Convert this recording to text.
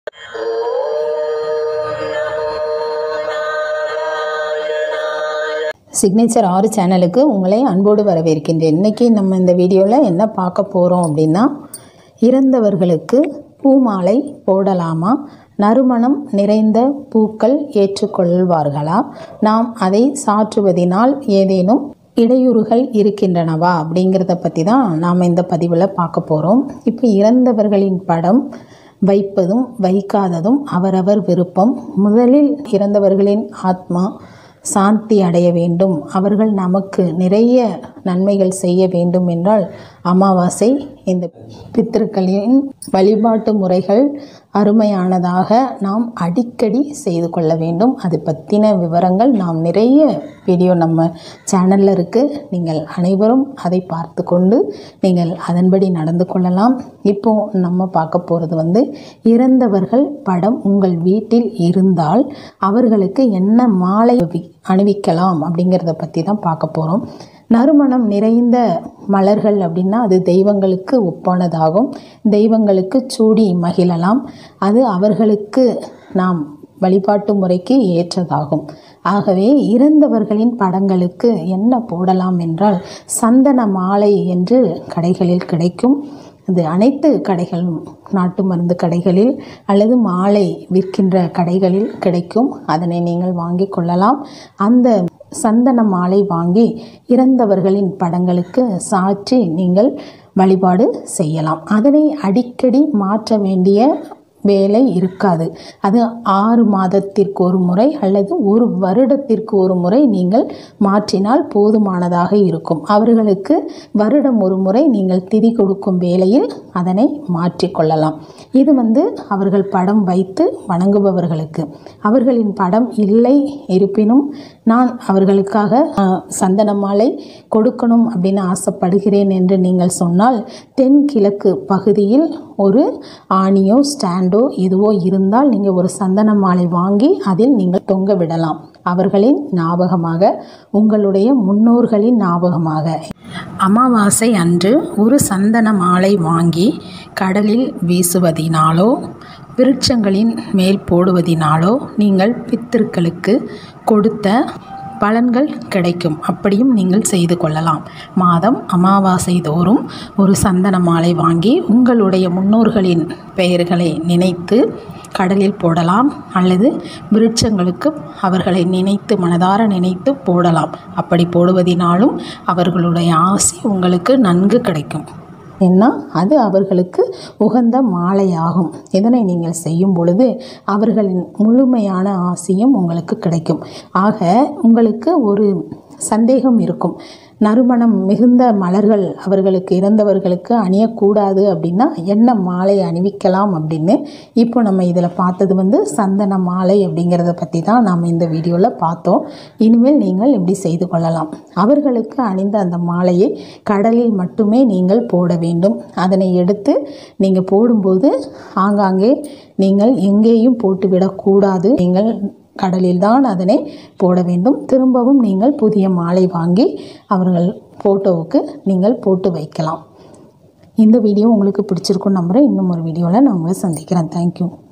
signature ஆறு சேனலுக்கு உங்களை அன்போடு வரவேற்கின்றேன் இன்றைக்கி நம்ம இந்த வீடியோவில் என்ன பார்க்க போகிறோம் அப்படின்னா இறந்தவர்களுக்கு பூமாலை போடலாமா நறுமணம் நிறைந்த பூக்கள் ஏற்றுக்கொள்வார்களா நாம் அதை சாற்றுவதினால் ஏதேனும் இடையூறுகள் இருக்கின்றனவா அப்படிங்கிறத பற்றி தான் நாம் இந்த பதிவில் பார்க்க போகிறோம் இப்போ இறந்தவர்களின் படம் வைப்பதும் வைக்காததும் அவரவர் விருப்பம் முதலில் இறந்தவர்களின் ஆத்மா சாந்தி அடைய வேண்டும் அவர்கள் நமக்கு நிறைய நன்மைகள் செய்ய வேண்டும் என்றால் அமாவாசை இந்த பித்திருக்களின் வழிபாட்டு முறைகள் அருமையானதாக நாம் அடிக்கடி செய்து கொள்ள வேண்டும் அது பற்றின விவரங்கள் நாம் நிறைய வீடியோ நம்ம சேனலில் இருக்குது நீங்கள் அனைவரும் அதை பார்த்து கொண்டு நீங்கள் அதன்படி நடந்து கொள்ளலாம் இப்போ நம்ம பார்க்க போகிறது வந்து இறந்தவர்கள் படம் உங்கள் வீட்டில் இருந்தால் அவர்களுக்கு என்ன மாலை அணிவிக்கலாம் அப்படிங்கிறத பற்றி தான் பார்க்க போகிறோம் நறுமணம் நிறைந்த மலர்கள் அப்படின்னா அது தெய்வங்களுக்கு ஒப்பானதாகும் தெய்வங்களுக்கு சூடி மகிழலாம் அது அவர்களுக்கு நாம் வழிபாட்டு முறைக்கு ஏற்றதாகும் ஆகவே இறந்தவர்களின் படங்களுக்கு என்ன போடலாம் என்றால் சந்தன மாலை என்று கடைகளில் கிடைக்கும் அது அனைத்து கடைகளும் நாட்டு மருந்து கடைகளில் அல்லது மாலை விற்கின்ற கடைகளில் கிடைக்கும் அதனை நீங்கள் வாங்கி கொள்ளலாம் அந்த சந்தன மாலை வாங்கி இறந்தவர்களின் படங்களுக்கு சாற்றி நீங்கள் வழிபாடு செய்யலாம் அதனை அடிக்கடி மாற்ற வேண்டிய வேலை இருக்காது அது ஆறு மாதத்திற்கு ஒரு முறை அல்லது ஒரு வருடத்திற்கு ஒரு முறை நீங்கள் மாற்றினால் போதுமானதாக இருக்கும் அவர்களுக்கு வருடம் ஒரு முறை நீங்கள் திதி கொடுக்கும் வேளையில் அதனை மாற்றிக்கொள்ளலாம் இது வந்து அவர்கள் படம் வைத்து வணங்குபவர்களுக்கு அவர்களின் படம் இல்லை இருப்பினும் நான் அவர்களுக்காக சந்தன மாலை கொடுக்கணும் அப்படின்னு ஆசைப்படுகிறேன் என்று நீங்கள் சொன்னால் தென்கிழக்கு பகுதியில் ஒரு ஆணியோ ஸ்டாண்டோ எதுவோ இருந்தால் நீங்கள் ஒரு சந்தன மாலை வாங்கி அதில் நீங்கள் தொங்க விடலாம் அவர்களின் ஞாபகமாக உங்களுடைய முன்னோர்களின் ஞாபகமாக அமாவாசை அன்று ஒரு சந்தன மாலை வாங்கி கடலில் வீசுவதினாலோ விருட்சங்களின் மேல் போடுவதினாலோ நீங்கள் பித்திருக்களுக்கு கொடுத்த பலன்கள் கிடைக்கும் அப்படியும் நீங்கள் செய்து கொள்ளலாம் மாதம் அமாவாசை தோறும் ஒரு சந்தன மாலை வாங்கி உங்களுடைய முன்னோர்களின் பெயர்களை நினைத்து கடலில் போடலாம் அல்லது விருட்சங்களுக்கு அவர்களை நினைத்து மனதார நினைத்து போடலாம் அப்படி போடுவதினாலும் அவர்களுடைய ஆசி உங்களுக்கு நன்கு கிடைக்கும் ஏன்னா அது அவர்களுக்கு உகந்த மாலையாகும் இதனை நீங்கள் செய்யும் பொழுது அவர்களின் முழுமையான ஆசையும் உங்களுக்கு கிடைக்கும் ஆக உங்களுக்கு ஒரு சந்தேகம் இருக்கும் நறுமணம் மிகுந்த மலர்கள் அவர்களுக்கு இறந்தவர்களுக்கு அணியக்கூடாது அப்படின்னா என்ன மாலை அணிவிக்கலாம் அப்படின்னு இப்போ நம்ம இதில் பார்த்தது வந்து சந்தன மாலை அப்படிங்கிறத பற்றி தான் நாம் இந்த வீடியோவில் பார்த்தோம் இனிமேல் நீங்கள் இப்படி செய்து கொள்ளலாம் அவர்களுக்கு அணிந்த அந்த மாலையை கடலில் மட்டுமே நீங்கள் போட வேண்டும் அதனை எடுத்து நீங்கள் போடும்போது ஆங்காங்கே நீங்கள் எங்கேயும் போட்டுவிடக்கூடாது நீங்கள் கடலில் தான் அதனை போட வேண்டும் திரும்பவும் நீங்கள் புதிய மாலை வாங்கி அவர்கள் ஃபோட்டோவுக்கு நீங்கள் போட்டு வைக்கலாம் இந்த வீடியோ உங்களுக்கு பிடிச்சிருக்கும் நம்புகிறேன் இன்னும் ஒரு வீடியோவில் நான் உங்களை சந்திக்கிறேன் தேங்க்யூ